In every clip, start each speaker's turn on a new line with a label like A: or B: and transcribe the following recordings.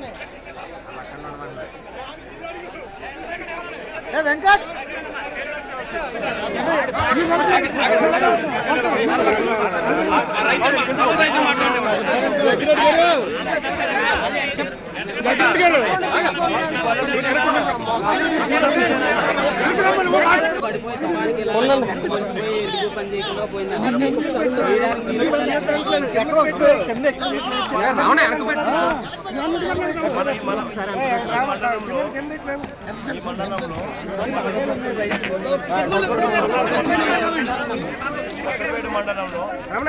A: వెంకట్
B: కొత్తపేట మండలంలో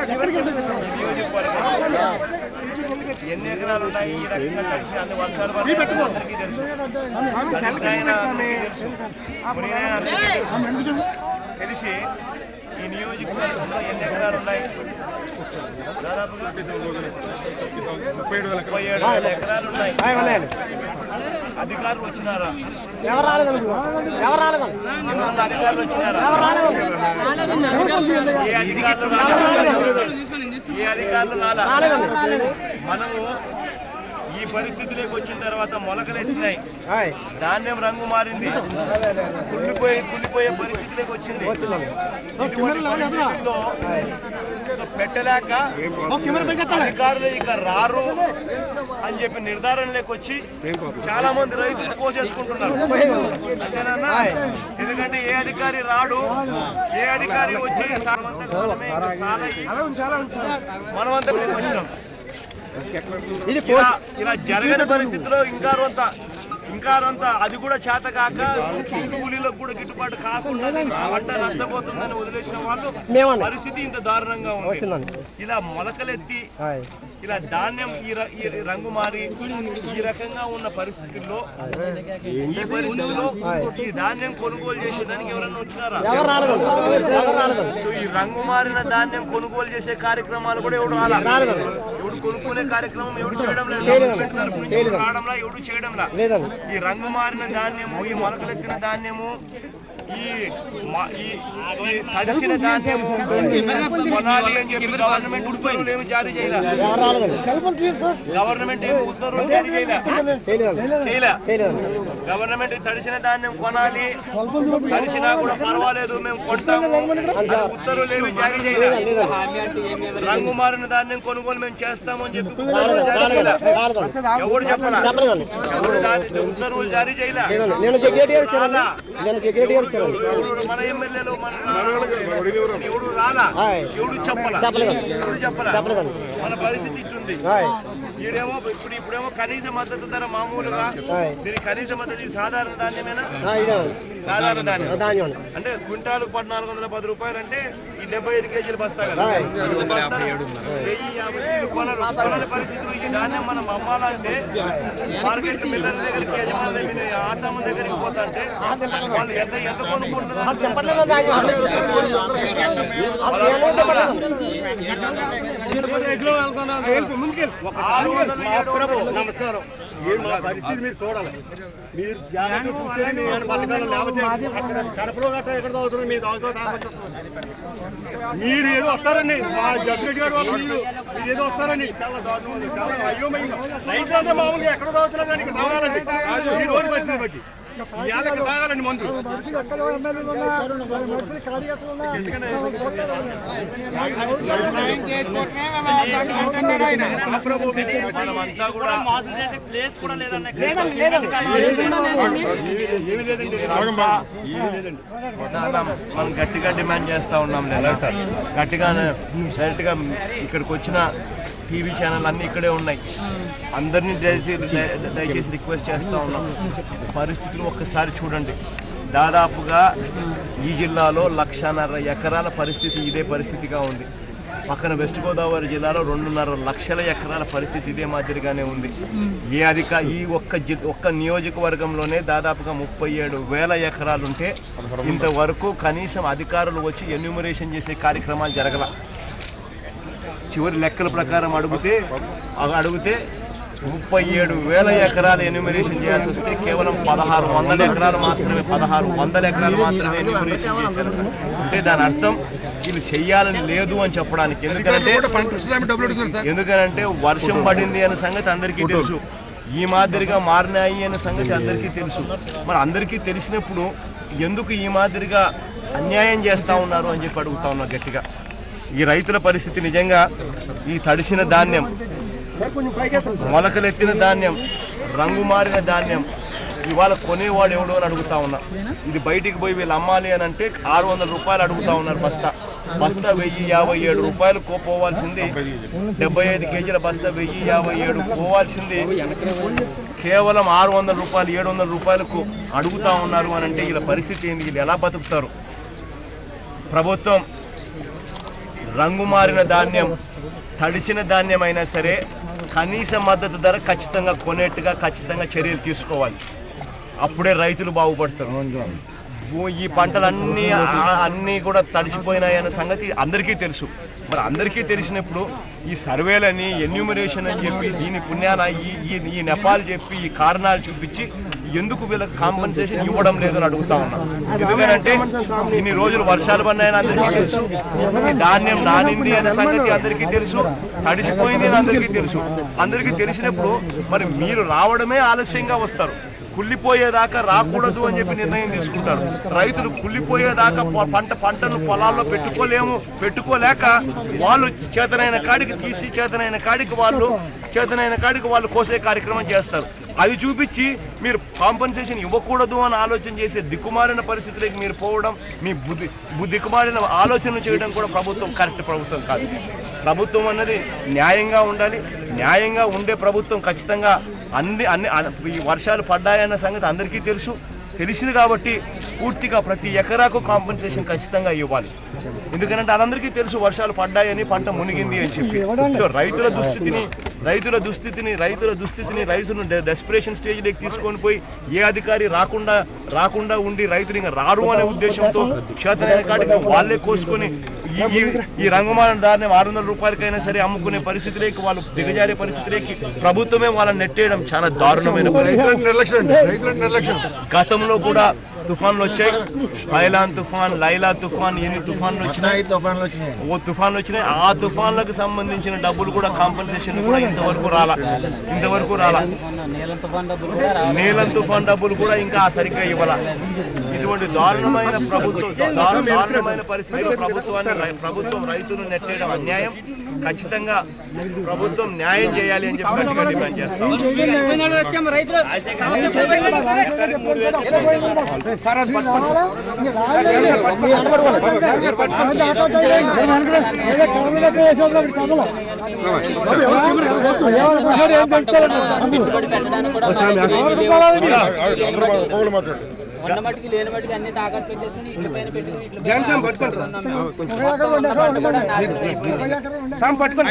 B: ఎన్ని ఎకరాలు ఉన్నాయి ఈ రకంగా కలిసి అన్ని వర్షాలు పడతాయి అందరికీ తెలుసు కలిసి ఆయన అందరికీ తెలుసు మునిగిన అందరికీ తెలుసు. తెలిసి ఈ నియోజకవర్గంలో ఎన్ని ఎకరాలు ఉన్నాయి దాదాపుగా ముప్పై ఏడు వేల ఎకరాలు ఉన్నాయి అధికారులు వచ్చినారా
A: ఎవరు రాలేదు ఎవరు రాలేదు
B: ఎవరన్నా అధికారులు వచ్చినారా ఏ అధికారులు రాలా? ఏ అధికారులు రాలా? మనము ఈ పరిస్థితిలోకి వచ్చిన తర్వాత మొలకలు ఎత్తినాయి ధాన్యం రంగు మారింది కుళ్ళిపోయి కుళ్ళిపోయే పరిస్థితిలోకి వచ్చింది ఇటువంటి పరిస్థితుల్లో పెట్టలేక అధికారులు ఇక రారు అని చెప్పి నిర్ధారణలోకి వచ్చి చాలా మంది రైతులు పోసేసుకుంటున్నారు అంతేనా ఎందుకంటే ఏ అధికారి రాడు ఏ అధికారి వచ్చి మనమంతా కాలమే ఇంకా సాలయ్యి మనమంతా వచ్చినాం
A: ఇది
B: ఇలా ఇలా జరగని పరిస్థితిలో ఇంకా రొంత ఇంకా రొంత అది కూడా చేత కాక కూలీలకు కూడా గిట్టుబాటు కాకుండా పంట నచ్చబోతుందని వదిలేసిన వాళ్ళు
A: మేమండి.
B: పరిస్థితి ఇంత దారుణంగా ఉంది
A: వచ్చిందండి.
B: ఇలా మొలకలెత్తి ఇలా ధాన్యం ఈ ర- ఈ రంగు మారి ఈ రకంగా ఉన్న పరిస్థితుల్లో ఈ పరిస్థితుల్లో ఈ ధాన్యం కొనుగోలు చేసేదానికి ఎవరన్నా వచ్చినారా
A: ఎవరు రాలేదు ఎవరు రాలేదు
B: సో ఈ రంగు మారిన ధాన్యం కొనుగోలు చేసే కార్యక్రమాలు కూడా ఎవడు రాలా ఎవడు కొనుక్కునే కార్యక్రమం ఎవడు చేయడం లేదు గవర్నమెంట్ తరపు నుంచి ఎవడు రావడంలా ఎవడు చేయడంలా
A: లేదండి
B: ఈ రంగు మారిన ధాన్యము ఈ మొలకలెత్తిన ధాన్యము ఈ మ- ఈ ఈ తడిసిన ధాన్యము కొనాలి అని చెప్పి గవర్నమెంట్ ఉత్తర్వులు ఏమి జారీ చేయాలి
A: ఎవరు రాలేదండి సెల్ ఫోన్ తీయండి సార్
B: గవర్నమెంట్ ఏమి ఉత్తర్వులు జారీ చేయలే
A: చేయలేదండి
B: చేయలే
A: చేయలేదండి
B: గవర్నమెంట్ తడిసిన ధాన్యం కొనాలి తడిసినా కూడా పర్వాలేదు మేము కొంటాము అని ఉత్తర్వులు ఏమి జారీ చేయలేదు రంగు మారిన ధాన్యం కొనుగోలు మేము చేస్తాము అని చెప్పి ఉత్తర్వులు జారీ చేయలే.
A: రాలేదండి
B: ఎవడు చెప్పలా
A: చెప్పలేదండి
B: ఎవడు దాని ఉత్తర్వులు జారీ చేయలే
A: లేదండి నేను జగ్గేటి గారు ఇచ్చానండి నేను జగ్గేటి గారు ఇచ్చానండి
B: ఎవడు మన ఎమ్మెల్యేలు మన ఎవడు రాలా
A: ఆయ్.
B: ఎవడు చెప్పలా
A: చెప్పలేదండి.
B: ఎవడు చెప్పలా
A: చెప్పలేదండి.
B: మన పరిస్థితి ఇస్తుంది
A: ఆయ్.
B: ఈడేమో ఇప్పుడు ఇప్పుడేమో కనీస మద్దతు ధర మామూలుగా
A: ఆయ్.
B: దీనికి కనీస మద్దతు ఇది సాధారణ ధాన్యమేనా
A: ఆ, ఇదేనండి
B: సాధారణ ధాన్యం
A: ధాన్యం అండి
B: అంటే క్వింటాలు పద్నాలుగు వందల పది రూపాయలు అంటే ఈ డెబ్బై ఐదు కేజీలు బస్తా కదా
A: ఆయ్.
B: వెయ్యి యాభై కేజీలు కొనరు కొనని పరిస్థితులు ఈ ధాన్యం మనం అమ్మాలంటే మార్కెట్ మిల్లర్స్ దగ్గరికి యజమానుల మీద ఆసామ దగ్గరికి పోతుంటే వాళ్ళు ఎంత ఎంత కొనుక్కుంటున్నారు
A: చెప్పట్లేదు ధాన్యం అది ఏమో చెప్పట్లేదు
B: ఆరు వందలు ఏడు వందలు
C: నమస్కారం మీరు మా పరిస్థితి మీరు చూడాలి మీరు జాగ్రత్త చూస్తే మీ మన పథకాలు లేకపోతే అక్కడ కడపలో గట్ట ఎక్కడ తాగుతున్నారు మీరు తాగుతూ తాగొచ్చు మీరు ఏదో వస్తారండి మా జడ్జి గారు వాళ్ళు మీరు మీరు ఏదో వస్తారండి చాలా దారుణం ఉంది చాలా అయోమయం రైతులు అంటే మామూలుగా ఎక్కడ తాగుతున్నారు కానీ ఇక్కడ తాగాలండి ఈ రోజు పరిస్థితి బట్టి ఇవాళ ఇక్కడ తాగాలండి మందు
B: మనమంతా కూడా మోసం చేసే ప్లేస్ కూడా లేదన్న
C: ఏమీ లేదండి
B: మనం గట్టిగా డిమాండ్ చేస్తా ఉన్నాం లేదా గట్టిగా డైరెక్ట్ గా ఇక్కడికి వచ్చిన టీవీ ఛానల్ అన్ని ఇక్కడే ఉన్నాయి అందరినీ దయచేసి దయచేసి రిక్వెస్ట్ చేస్తా ఉన్నాం పరిస్థితులు ఒక్కసారి చూడండి దాదాపుగా ఈ జిల్లాలో లక్షన్నర ఎకరాల పరిస్థితి ఇదే పరిస్థితిగా ఉంది పక్కన వెస్ట్ గోదావరి జిల్లాలో రెండున్నర లక్షల ఎకరాల పరిస్థితి ఇదే మాదిరిగానే ఉంది ఏ అధిక ఈ ఒక్క జి ఒక్క నియోజకవర్గంలోనే దాదాపుగా ముప్పై ఏడు వేల ఎకరాలు ఉంటే ఇంతవరకు కనీసం అధికారులు వచ్చి ఎన్యూమరేషన్ చేసే కార్యక్రమాలు జరగల చివరి లెక్కల ప్రకారం అడిగితే అవి అడిగితే ముప్పై ఏడు వేల ఎకరాలు ఎన్యూమరేషన్ చేయాల్సి వస్తే కేవలం పదహారు వందల ఎకరాలు మాత్రమే పదహారు వందల ఎకరాలు మాత్రమే ఎన్యూమరేషన్ చేశారు అంటే దాని అర్థం వీళ్ళు చెయ్యాలని లేదు అని చెప్పడానికి ఎందుకంటే ఎందుకంటే వర్షం పడింది అనే సంగతి అందరికీ తెలుసు ఈ మాదిరిగా మారినాయి అనే సంగతి అందరికీ తెలుసు మరి అందరికీ తెలిసినప్పుడు ఎందుకు ఈ మాదిరిగా అన్యాయం చేస్తూ ఉన్నారు అని చెప్పి అడుగుతా ఉన్నా గట్టిగా ఈ రైతుల పరిస్థితి నిజంగా ఈ తడిసిన ధాన్యం మొలకలెత్తిన ధాన్యం రంగు మారిన ధాన్యం ఇవాళ కొనేవాడు ఎవడో అని అడుగుతా ఉన్నా ఇది బయటికి పోయి వీళ్ళు అమ్మాలి అని అంటే ఆరు వందల రూపాయలు అడుగుతా ఉన్నారు బస్తా బస్తా వెయ్యి యాభై ఏడు రూపాయలు కో- పోవాల్సింది డెబ్బై ఐదు కేజీల బస్తా వెయ్యి యాభై ఏడు పోవాల్సింది కేవలం ఆరు వందల రూపాయలు ఏడు వందల రూపాయలకు అడుగుతా ఉన్నారు అని అంటే వీళ్ళ పరిస్థితి ఏంది వీళ్ళు ఎలా బతుకుతారు ప్రభుత్వం రంగు మారిన ధాన్యం తడిసిన ధాన్యం అయినా సరే కనీస మద్దతు ధర ఖచ్చితంగా కొనేట్టుగా ఖచ్చితంగా చర్యలు తీసుకోవాలి అప్పుడే రైతులు బాగుపడతారు ఓ ఈ పంటలన్నీ ఆ- అన్నీ కూడా తడిసిపోయినాయి అన్న సంగతి అందరికీ తెలుసు మరి అందరికీ తెలిసినప్పుడు ఈ సర్వేలని ఎన్యూమరేషన్ అని చెప్పి దీని పుణ్యాన ఈ ఈ ఈ నెపాలు చెప్పి ఈ కారణాలు చూపించి ఎందుకు వీళ్ళకి కాంపన్సేషన్ ఇవ్వడం లేదని అడుగుతా ఉన్నాం ఎందుకంటే ఇన్ని రోజులు వర్షాలు పడినాయని అందరికీ తెలుసు ఈ ధాన్యం నానింది అనే సంగతి అందరికీ తెలుసు తడిసిపోయింది అని అందరికీ తెలుసు అందరికీ తెలిసినప్పుడు మరి మీరు రావడమే ఆలస్యంగా వస్తారు కుళ్ళిపోయేదాకా రాకూడదు అని చెప్పి నిర్ణయం తీసుకుంటారు రైతులు కుళ్ళిపోయేదాకా పొ- పంట పంటను పొలాల్లో పెట్టుకోలేము పెట్టుకోలేక వాళ్ళు చేతనైన కాడికి తీసి చేతనైన కాడికి వాళ్ళు చేతనైన కాడికి వాళ్ళు కోసే కార్యక్రమం చేస్తారు అది చూపించి మీరు కాంపన్సేషన్ ఇవ్వకూడదు అని ఆలోచన చేసే దిక్కుమాలిన పరిస్థితులకు మీరు పోవడం మీ బుద్ధి బు- దిక్కుమాలిన ఆలోచన చేయడం కూడా ప్రభుత్వం కరెక్ట్ ప్రభుత్వం కాదు ప్రభుత్వం అన్నది న్యాయంగా ఉండాలి న్యాయంగా ఉండే ప్రభుత్వం ఖచ్చితంగా అన్ని అన్ని అన్- ఈ వర్షాలు పడ్డాయన్న సంగతి అందరికీ తెలుసు తెలిసింది కాబట్టి పూర్తిగా ప్రతి ఎకరాకు కాంపెన్సేషన్ ఖచ్చితంగా ఇవ్వాలి ఎందుకంటే అదందరికీ తెలుసు వర్షాలు పడ్డాయని పంట మునిగింది అని చెప్పి సో రైతుల దుస్థితిని రైతుల దుస్థితిని రైతుల దుస్థితిని రైతులను డెస్పిరేషన్ స్టేజ్లోకి తీసుకొని పోయి ఏ అధికారి రాకుండా రాకుండా ఉండి రైతులు ఇంకా రారు అనే ఉద్దేశంతో చేతనైన కాడికి వాళ్ళే కోసుకొని ఈ ఈ- ఈ రంగమాన దారిని ఆరు వందల రూపాయలకైనా సరే అమ్ముకునే పరిస్థితిలోకి వాళ్ళు దిగజారే పరిస్థితిలోకి ప్రభుత్వమే వాళ్ళని నెట్టేయడం చాలా దారుణమైన పరిస్థితి. గతంలో కూడా తుఫాన్లు వచ్చాయి పైలాన్ తుఫాన్ లైలా తుఫాన్ ఎన్ని తుఫాన్లు వచ్చినాయి
D: తుఫాన్లు వచ్చినాయి
B: ఓ తుఫాన్లు వచ్చినాయి ఆ తుఫాన్లకు సంబంధించిన డబ్బులు కూడా కాంపన్సేషన్ కూడా ఇంతవరకు రాలా ఇంతవరకు రాలా
E: నీలం తుఫాన్ డబ్బులు కూడా రావాలి
B: నీలం తుఫాన్ డబ్బులు కూడా ఇంకా సరిగ్గా ఇవ్వాల ఇటువంటి దారుణమైన ప్రభుత్వం దారు- దారుణమైన పరిస్థితిలో ప్రభుత్వాన్ని రై- ప్రభుత్వం రైతులు నెట్టేయడం అన్యాయం ఖచ్చితంగా ప్రభుత్వం న్యాయం చేయాలి అని చెప్పి గట్టిగా డిమాండ్ చేస్తాం
A: సార్ అది పట్టుకోండి
E: పెట్టుబడి పెట్టడానికి కూడా ఉన్న మట్టుకి లేని మట్టుకి అన్ని తాకట్టు పెట్టేసుకుని ఇట్ల పైన పెట్టుకుని ఇట్ల పైన
A: సామ్ పట్టుకోండి సార్.
E: ఉన్నాం మేము. మొత్తం ఉన్న పంట కూడా నాశనం అయిపోయింది.
A: సామ్ పట్టుకోండి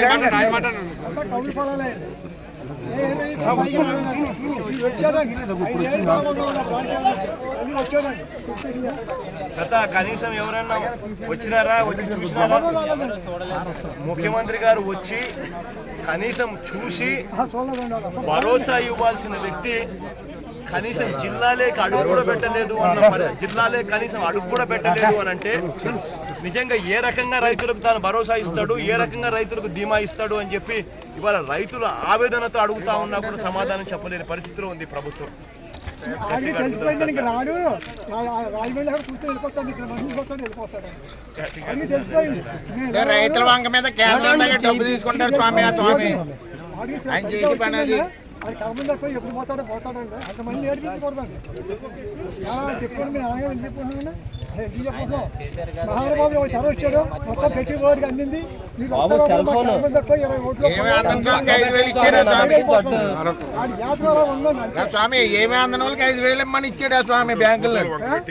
B: గత కనీసం ఎవరైనా వచ్చినారా వచ్చి చూసినారా ముఖ్యమంత్రి గారు వచ్చి కనీసం చూసి భరోసా ఇవ్వాల్సిన వ్యక్తి కనీసం జిల్లాలేకి అడుగు కూడా పెట్టలేదు అన్న పరి- జిల్లాలే కనీసం అడుగు కూడా పెట్టలేదు అని అంటే నిజంగా ఏ రకంగా రైతులకు తాను భరోసా ఇస్తాడు ఏ రకంగా రైతులకు ధీమా ఇస్తాడు అని చెప్పి ఇవాళ రైతుల ఆవేదనతో అడుగుతా ఉన్నా కూడా సమాధానం చెప్పలేని పరిస్థితిలో ఉంది ప్రభుత్వం గట్టిగా
F: తెలిసిపోయింది
B: అడుగుతాం
F: నీకు రాడు రా- రాజమండ్రి అక్కడ చూస్తే వెళ్ళిపోతాడు ఇక్కడ మంది పోతాడు వెళ్ళిపోతాడు
B: గట్టిగా
F: అన్ని
B: అడుగుతాం.
F: తెలిసిపోయింది
D: రైతుల వంక మీద కేంద్రం దగ్గర డబ్బు తీసుకుంటారు స్వామి ఆ స్వామి
F: వాడికి
D: ఆయన చేసే పని అది.
F: అది కర్మ తక్కువ ఎప్పుడు పోతాడో పోతాడండి అంతమంది ఏడిపించకూడదండి ఎలా చెప్పండి మీరు అలాగే వెళ్ళి చెప్పండి మహానుభావుడు ఒక తర వచ్చాడు మొత్తం పెట్టి వాడికి అందింది మీరు ఒక్కరు కర్మ తక్కువ ఇరవై ఓట్లు
D: ఏమి అందరం స్వామికి ఐదు వేలు ఇచ్చారా స్వామి
F: వాడి యాత్ర అలా ఉందండి అంతే.
D: ఆ స్వామి ఏమి అందని వాళ్ళకి ఐదు వేలు ఇమ్మని ఇచ్చాడు ఆ స్వామి బ్యాంకుల్లో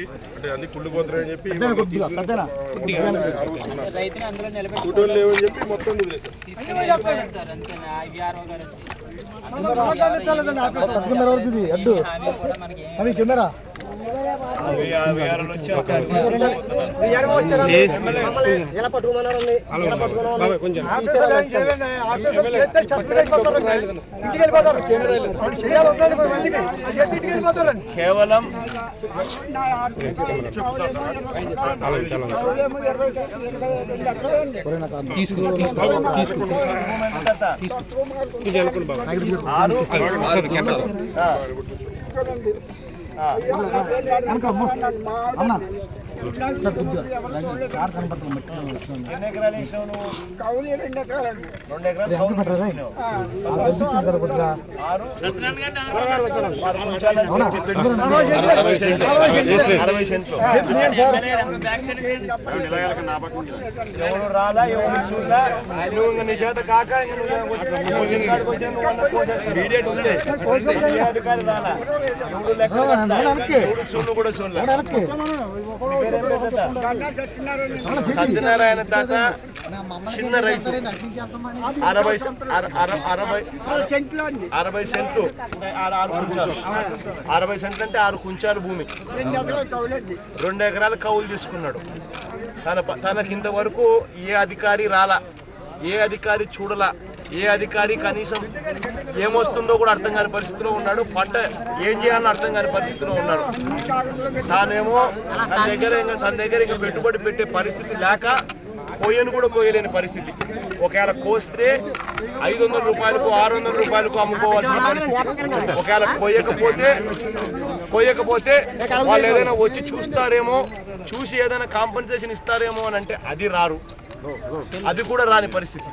E: రైతుని అందులో నిలబెట్టి తీసుకుని వెళ్ళిపోయారు సార్ అంతే విఆర్ఓ గారు వచ్చి
F: అందరూ రాగానే తెల్లదండి ఆపేస్తారు.
E: హామీ కూడా మనకి ఏం
F: అవి కెమెరా
B: విఆర్ఓలు వచ్చి అక్కడ
A: విఆర్ఓ వచ్చారు మమ్మల్ని ఇలా పట్టుకోమన్నారండి ఇలా పట్టుకున్నాం
F: ఆఫీసర్ ఏం చేయాలండి? ఆఫీసర్ చేస్తే సస్పెండ్ అయిపోతారండి. ఇంటికి వెళ్ళిపోతారు వాళ్ళు చేయాలి ఉండాలి పది మందికి అది చేస్తే ఇంటికి వెళ్ళిపోతారండి
B: కేవలం ఆరు ఆ. ఆ. ఎన్ని ఎకరాలు వేసినావు నువ్వు రెండు ఎకరాలు కౌలు వేసినావు. ఆరు ఆరు కుంచాలు అరవై సెంట్లు. అరవై సెంట్లు ఎవరు రాలా ఎవరు చూడలా నువ్వు ఇంక నీ చేత కాక ఇంక నువ్వు వచ్చి- ఇంటికాడికి వచ్చి నువ్వు అన్న కోసేస్తావు. వీడియో ఉంది. ఏ అధికారి రాలా ఎవరు లెక్క పెట్టలా. ఎవరు చూడు కూడా చూడలా మీ పేరేం పేరు తాత? సత్యనారాయణ తాత చిన్న రైతు అరవై అర- అర- అరవై అరవై సెంట్లు ఆరు ఆరు కుంచాలు అరవై సెంట్లు అంటే ఆరు కుంచాలు భూమి రెండు ఎకరాలు కౌలు తీసుకున్నాడు తన ప- తనకి ఇంతవరకు ఏ అధికారి రాలా ఏ అధికారి చూడలా ఏ అధికారి కనీసం ఏమొస్తుందో కూడా అర్థం కాని పరిస్థితిలో ఉన్నాడు పంట ఏం చేయాలని అర్థం కాని పరిస్థితిలో ఉన్నాడు తానేమో తన దగ్గర ఇంకా తన దగ్గర ఇంకా పెట్టుబడి పెట్టే పరిస్థితి లేక కొయ్యను కూడా కొయ్యలేని పరిస్థితి ఒకవేళ కోస్తే ఐదు వందల రూపాయలకు ఆరు వందల రూపాయలకు అమ్ముకోవాల్సిన పరిస్థితి ఒకవేళ కొయ్యకపోతే కొయ్యకపోతే వాళ్ళు ఏదైనా వచ్చి చూస్తారేమో చూసి ఏదైనా కాంపన్సేషన్ ఇస్తారేమో అని అంటే అది రారు అది కూడా రాని పరిస్థితి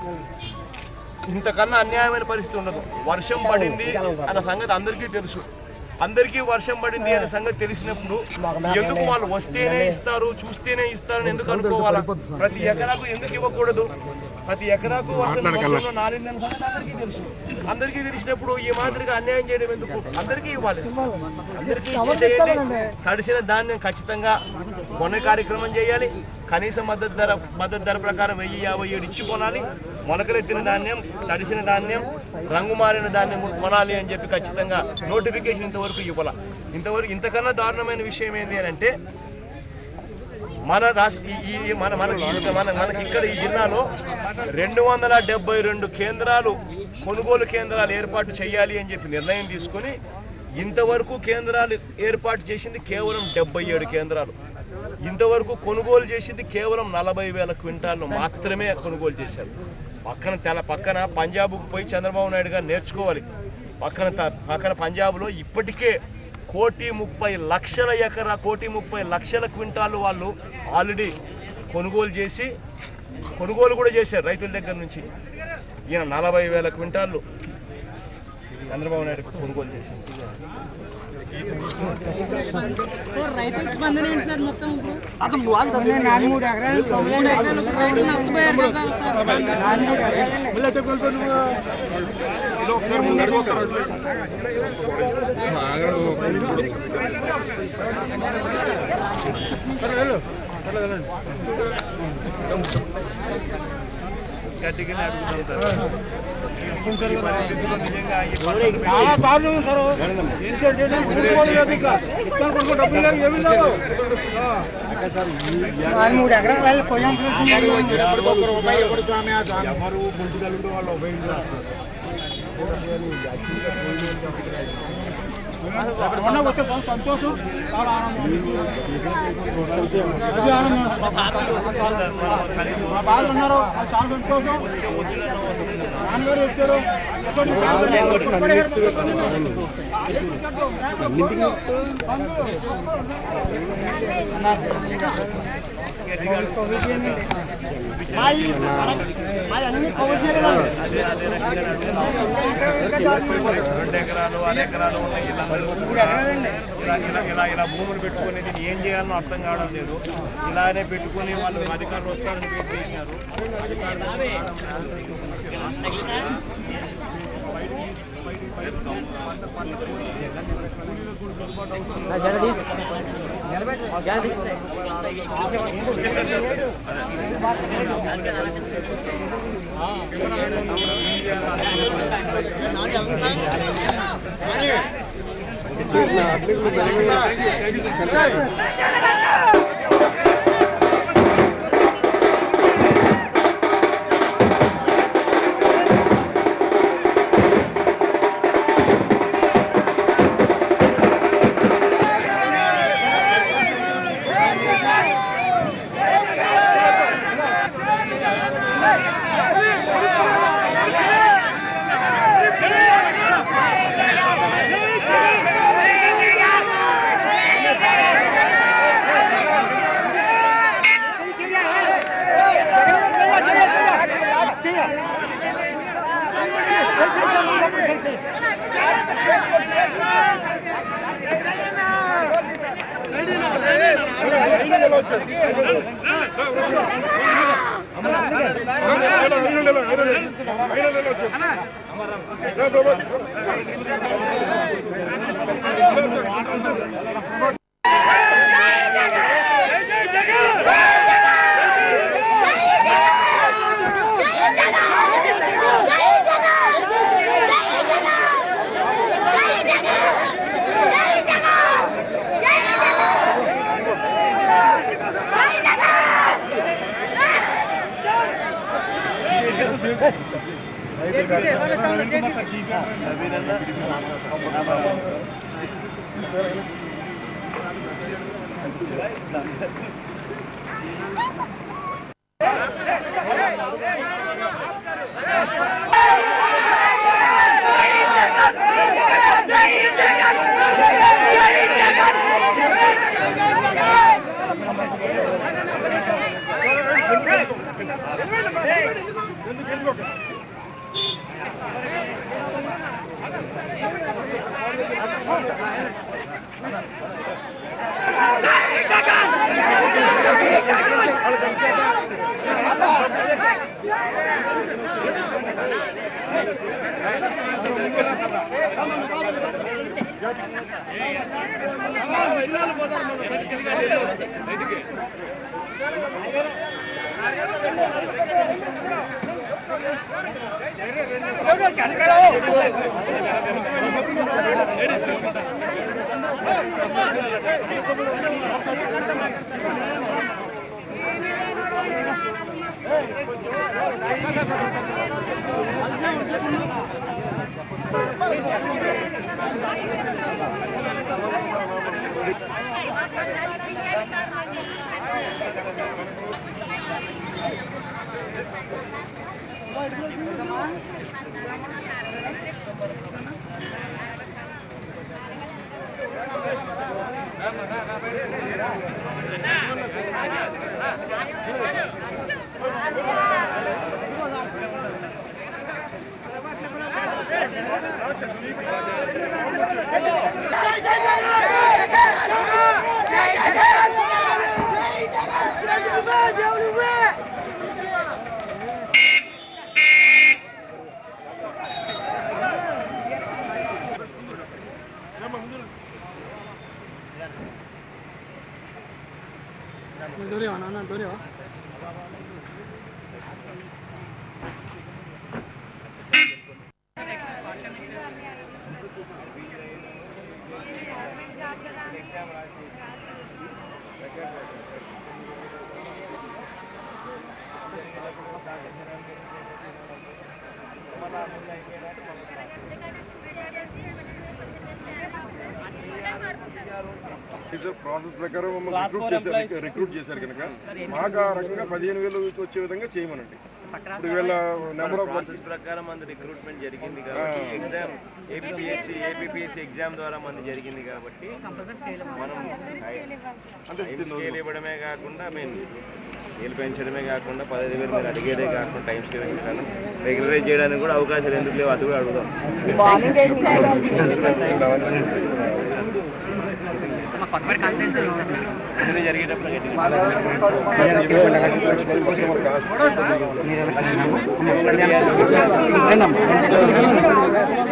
B: ఇంతకన్నా అన్యాయమైన పరిస్థితి ఉండదు వర్షం పడింది అన్న సంగతి అందరికీ తెలుసు అందరికీ వర్షం పడింది అనే సంగతి తెలిసినప్పుడు ఎందుకు వాళ్ళు వస్తేనే ఇస్తారు చూస్తేనే ఇస్తారని ఎందుకు అనుకోవాలా ప్రతి ఎకరాకు ఎందుకు ఇవ్వకూడదు ప్రతి ఎకరాకు వర్షం వర్షంలో నాలుగు సంగతి అందరికీ తెలుసు అందరికీ తెలిసినప్పుడు ఈ మాదిరిగా అన్యాయం చేయడం ఎందుకు అందరికీ ఇవ్వాలి అందరికీ ఇచ్చేసేయండి తడిసిన ధాన్యం ఖచ్చితంగా కొనే కార్యక్రమం చేయాలి కనీస మద్దతు ధర మద్దతు ధర ప్రకారం వెయ్యి యాభై ఏడు ఇచ్చి కొనాలి మొలకలెత్తిన ధాన్యం తడిసిన ధాన్యం రంగు మారిన ధాన్యం కూడా కొనాలి అని చెప్పి ఖచ్చితంగా నోటిఫికేషన్ ఇంతవరకు ఇవ్వాల ఇంతవరకు ఇంతకన్నా దారుణమైన విషయం ఏంటి అని అంటే మన రాష్ట్ర ఈ- ఈ మన మనకి ఈ- మన మనకి ఇక్కడ ఈ జిల్లాలో రెండు వందల డెబ్బై రెండు కేంద్రాలు కొనుగోలు కేంద్రాలు ఏర్పాటు చేయాలి అని చెప్పి నిర్ణయం తీసుకొని ఇంతవరకు కేంద్రాలు ఏర్పాటు చేసింది కేవలం డెబ్బై ఏడు కేంద్రాలు ఇంతవరకు కొనుగోలు చేసింది కేవలం నలభై వేల క్వింటాళ్ళు మాత్రమే కొనుగోలు చేశారు పక్కన తెల పక్కన పంజాబ్కు పోయి చంద్రబాబు నాయుడు గారు నేర్చుకోవాలి పక్కన త- పక్కన పంజాబ్లో ఇప్పటికే కోటి ముప్పై లక్షల ఎకరా కోటి ముప్పై లక్షల క్వింటాలు వాళ్ళు ఆల్రెడీ కొనుగోలు చేసి కొనుగోలు కూడా చేశారు రైతుల దగ్గర నుంచి ఈయన నలభై వేల క్వింటాళ్ళు చంద్రబాబు నాయుడు కొనుగోలు చేశారు
G: సార్ రైతుల స్పందన ఏంటి సార్ మొత్తం ఇప్పుడు?
A: అతను నువ్వు ఆగి తల్లి. నాలుగు మూడు ఎకరాలు
G: మూడు ఎకరాలు రైతులు నష్టపోయారు కదా సార్
A: వీళ్ళైతే కోల్పోయి నువ్వు
B: గట్టిగానే అడుగుతాం సార్. ఈ పరిస్థితుల్లో నిజంగా ఈ పంటలు
F: చాలా దారుణం సార్ ఏం చేయాలి కొనుక్కోవాలి లేదు ఇంకా ఇద్దరు కొనుక్కో డబ్బులు లేవు ఏమీ లేవు మూడు ఎకరాలు కొయ్యం
C: ఎవరు పొలిటికల్ వాళ్ళు ఉపయోగించారు
F: మొన్న వచ్చే సం- సంతోషం చాలా ఆనందం అది ఆనందం మా బాధలు ఉన్నారు అది చాలా సంతోషం నాన్నగారు వచ్చారు
A: అన్ని కవర్ చేయలేదు
B: అదే అదే రకంగా రెండు ఎకరాలు ఆరు ఎకరాలు ఉన్నాయి వీళ్ళందరూ కూడా ఇలా ఇలా ఇలా ఇలా భూములు పెట్టుకుని దీన్ని ఏం చేయాలో అర్థం కావడం లేదు ఇలానే పెట్టుకుని వాళ్ళు అధికారులు వస్తారని వెయిట్ చేసినారు
G: దూరేవా నాన్న దూరేవా
H: టీచర్ ప్రాసెస్ ప్రకారం మమ్మల్ని రిక్రూట్ చేశారు రిక్రూట్ చేశారు కనుక మాకు ఆ రకంగా పదిహేను వేలు వచ్చే విధంగా చేయమనండి ఇప్పుడు వీళ్ళ నెంబర్ ఆఫ్
B: ప్రాసెస్ ప్రకారం మంది రిక్రూట్మెంట్ జరిగింది కాబట్టి ఎగ్జామ్ ఏపీఎస్సి ఏపీఎస్సి ఎగ్జామ్ ద్వారా మంది జరిగింది కాబట్టి మనం అంటే స్కేల్ ఇవ్వడమే కాకుండా మేము స్కేల్ పెంచడమే కాకుండా పదహైదు వేలు మీరు అడిగేదే కాకుండా టైం స్కేల్ పెంచడం రెగ్యులరైజ్ చేయడానికి కూడా అవకాశాలు ఎందుకు లేవు అది కూడా అడుగుదాం ఇది జరిగేటప్పుడు గట్టిగా